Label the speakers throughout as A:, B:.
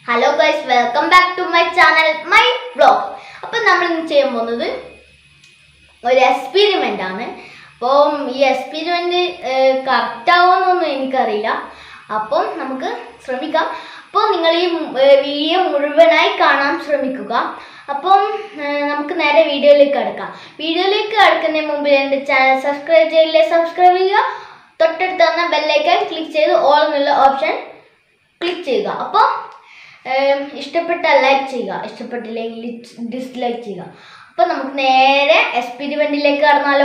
A: hello guys welcome back to my channel my vlog അപ്പം നമ്മൾ ഇന്ന് ചെയ്യാൻ പോകുന്നത് ഒരു എക്സ്പെരിമെൻ്റ് ആണ് അപ്പം ഈ എക്സ്പെരിമെൻ്റ് കറക്റ്റ് ആവുമെന്നൊന്നും എനിക്കറിയില്ല അപ്പം നമുക്ക് ശ്രമിക്കാം അപ്പോൾ നിങ്ങൾ ഈ വീഡിയോ മുഴുവനായി കാണാൻ ശ്രമിക്കുക അപ്പം ഏഹ്, നമുക്ക് നേരെ വീഡിയോയിലേക്ക് കിടക്കാം വീഡിയോയിലേക്ക് കിടക്കുന്നതിന് മുമ്പ് എൻ്റെ ചാനൽ സബ്സ്ക്രൈബ് ചെയ്യില്ലേ സബ്സ്ക്രൈബ് ചെയ്യുക തൊട്ടടുത്ത് തന്ന ബെല്ലൈക്കൻ ക്ലിക്ക് ചെയ്ത് ഓൾ എന്നുള്ള ഓപ്ഷൻ ക്ലിക്ക് ചെയ്യുക അപ്പോൾ ഇഷ്ടപ്പെട്ടാൽ ലൈക്ക് ചെയ്യുക ഇഷ്ടപ്പെട്ടില്ലെങ്കിൽ ഡിസ്ലൈക്ക് ചെയ്യുക അപ്പോൾ നമുക്ക് നേരെ എക്സ്പെരിമെൻറ്റിലേക്ക് കടന്നാലോ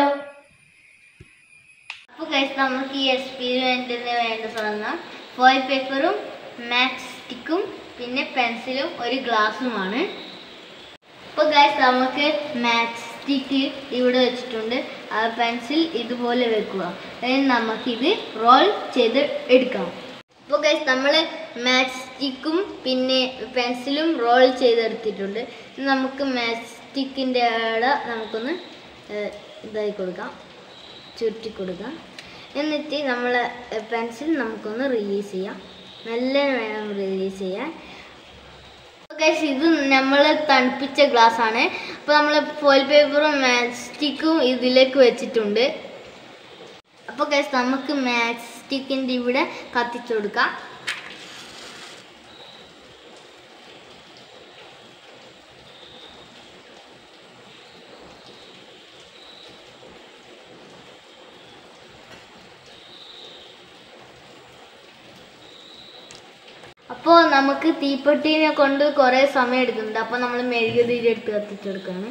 A: അപ്പോൾ ഗൈസ് നമുക്ക് ഈ എക്സ്പെരിമെൻറ്റിന് വേണ്ട സാധനം ഫോയിൽ പേപ്പറും മാക്സ് സ്റ്റിക്കും പിന്നെ പെൻസിലും ഒരു ഗ്ലാസ്സുമാണ് അപ്പോൾ ഗൈസ് നമുക്ക് മാക്സ് സ്റ്റിക്ക് ഇവിടെ വെച്ചിട്ടുണ്ട് ആ പെൻസിൽ ഇതുപോലെ വെക്കുക എന്നിട്ട് നമുക്കിത് റോൾ ചെയ്ത് എടുക്കാം അപ്പോൾ ഗൈസ് നമ്മൾ മാക്സ് സ്റ്റിക്കും പിന്നെ പെൻസിലും റോൾ ചെയ്തെടുത്തിട്ടുണ്ട് ഇനി നമുക്ക് മാക്സ് സ്റ്റിക്കിൻ്റെ അവിടെ നമുക്കൊന്ന് ഏഹ്, ഇതായി കൊടുക്കാം ചുരുട്ടി കൊടുക്കാം എന്നിട്ട് നമ്മൾ പെൻസിൽ നമുക്കൊന്ന് റിലീസ് ചെയ്യാം നല്ല വേണം റിലീസ് ചെയ്യാൻ ഗൈസ് ഇത് നമ്മൾ തണുപ്പിച്ച ഗ്ലാസ് ആണ് അപ്പോൾ നമ്മൾ ഫോയിൽ പേപ്പറും മാസ്റ്റിക്കും ഇതിലേക്ക് വെച്ചിട്ടുണ്ട് അപ്പോൾ ഗൈസ് നമുക്ക് മാസ്റ്റിക്കിൻ്റെ ഇവിടെ കത്തിച്ചു കൊടുക്കാം അപ്പോൾ നമുക്ക് തീപ്പെട്ടിനെ കൊണ്ട് കുറേ സമയം എടുക്കുന്നുണ്ട് അപ്പോൾ നമ്മൾ മെഴുകുതിരി എടുത്ത് കത്തിച്ചെടുക്കുകയാണ്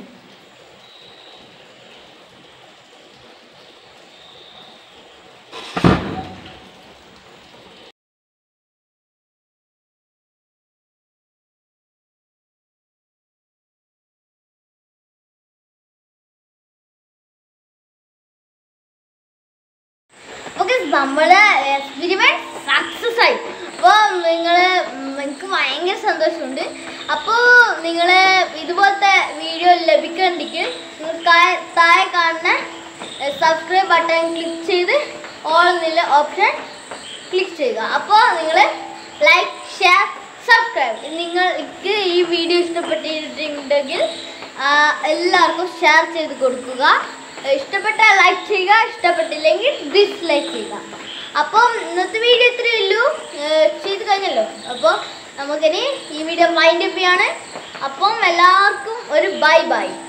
A: ഓക്കെ നമ്മളെ എക്സ്പെരിമെന്റ് സക്സസ് ആയി അപ്പോൾ നിങ്ങൾ എനിക്ക് ഭയങ്കര സന്തോഷമുണ്ട് അപ്പോൾ നിങ്ങൾ ഇതുപോലത്തെ വീഡിയോ ലഭിക്കണമെങ്കിൽ നിങ്ങൾ താഴെ താഴെ കാണുന്ന സബ്സ്ക്രൈബ് ബട്ടൺ ക്ലിക്ക് ചെയ്ത് ഓൾ എന്നുള്ള ഓപ്ഷൻ ക്ലിക്ക് ചെയ്യുക അപ്പോൾ നിങ്ങൾ ലൈക്ക് ഷെയർ സബ്സ്ക്രൈബ് നിങ്ങൾക്ക് ഈ വീഡിയോ ഇഷ്ടപ്പെട്ടിട്ടുണ്ടെങ്കിൽ ആ, എല്ലാവർക്കും ഷെയർ ചെയ്ത് കൊടുക്കുക ഇഷ്ടപ്പെട്ടാൽ ലൈക്ക് ചെയ്യുക ഇഷ്ടപ്പെട്ടില്ലെങ്കിൽ ഡിസ്ലൈക്ക് ചെയ്യുക അപ്പം ഇന്നത്തെ വീഡിയോ ഇത്രയേ ഉള്ളൂ ഏഹ് ചെയ്ത് കഴിഞ്ഞല്ലോ അപ്പോൾ നമുക്കിനി ഈ വീഡിയോ മൈൻഡ് അപ്പ് ചെയ്യാണ് അപ്പം എല്ലാവർക്കും ഒരു ബൈ ബൈ